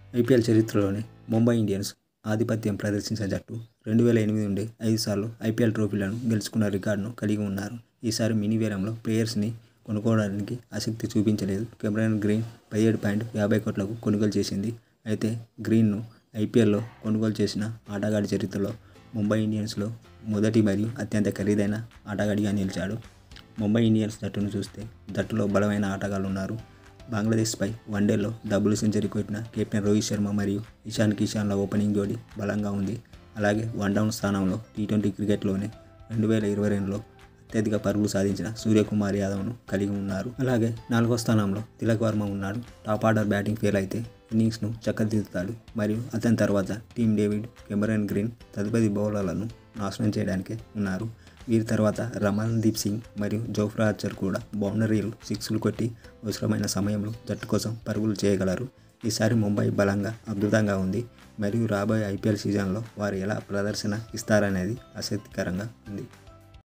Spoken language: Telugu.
ఐపీఎల్ చరిత్రలోనే ముంబై ఇండియన్స్ ఆధిపత్యం ప్రదర్శించిన జట్టు రెండు వేల ఎనిమిది నుండి ఐదు సార్లు ఐపీఎల్ ట్రోఫీలను గెలుచుకున్న రికార్డును కలిగి ఉన్నారు ఈసారి మినీ వేలంలో ప్లేయర్స్ని కొనుక్కోవడానికి ఆసక్తి చూపించలేదు కెమెరాన్ గ్రీన్ పదిహేడు పాయింట్ యాభై కోట్లకు కొనుగోలు చేసింది అయితే గ్రీన్ను ఐపీఎల్లో కొనుగోలు చేసిన ఆటగాడి చరిత్రలో ముంబై ఇండియన్స్లో మొదటి మరియు అత్యంత ఖరీదైన ఆటగాడిగా నిలిచాడు ముంబై ఇండియన్స్ జట్టును చూస్తే జట్టులో బలమైన ఆటగాళ్లు ఉన్నారు బంగ్లాదేశ్పై వన్డేలో డబుల్ సెంచరీ కొట్టిన కెప్టెన్ రోహిత్ శర్మ మరియు ఇషాన్ కిషాన్ల ఓపెనింగ్ జోడీ బలంగా ఉంది అలాగే వన్ డౌన్ స్థానంలో టీ ట్వంటీ క్రికెట్లోనే రెండు వేల ఇరవై రెండులో అత్యధిక పరుగులు సాధించిన సూర్యకుమార్ యాదవ్ను కలిగి ఉన్నారు అలాగే నాలుగో స్థానంలో తిలక్ వర్మ ఉన్నాడు టాప్ ఆర్డర్ బ్యాటింగ్ ఫెయిల్ అయితే ఇన్నింగ్స్ను చక్కదిద్దుతాడు మరియు అతని తర్వాత టీమ్ డేవిడ్ కెమెరన్ గ్రీన్ తదుపరి బౌలర్లను నాశనం చేయడానికే ఉన్నారు వీరి తర్వాత రమణ్దీప్ సింగ్ మరియు జోఫ్రా ఆర్చర్ కూడా బౌండరీలు సిక్స్లు కొట్టి అవసరమైన సమయంలో జట్టు కోసం పరుగులు చేయగలరు ఈసారి ముంబై బలంగా అద్భుతంగా ఉంది మరియు రాబోయే ఐపీఎల్ సీజన్లో వారు ఎలా ప్రదర్శన ఇస్తారనేది ఆసక్తికరంగా ఉంది